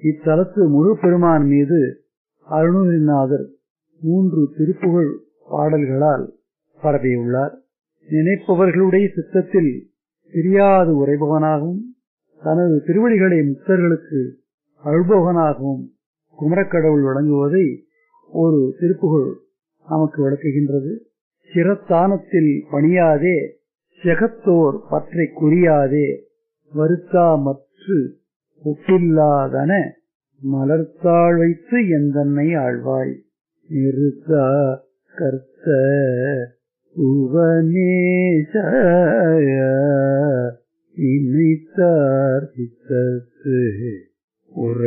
இத்தலத்து முருகப்பெருமான் மீது அருணகிரிநாதர் மூன்று திருப்புகழ் பாடல்களால் பரப்பியுள்ளார் நினைப்பவர்களுடைய சித்தத்தில் பிரியாது உரைபவனாகவும் தனது திருவடிகளை முக்தர்களுக்கு அழுபவனாகவும் குமரக்கடவுள் வழங்குவதை ஒரு திருப்புகழ் நமக்கு விளக்குகின்றது சிரத்தானத்தில் பணியாதே செகத்தோர் பற்றை குறியாதே வருத்தா மற்று ஒப்பில்லாதன மலர்த்தாள் வைத்து எந்தன்னை ஆழ்வாய் நிறுத்தா கர்த்த உவனேச இணைத்தார் சித்தத்து உரை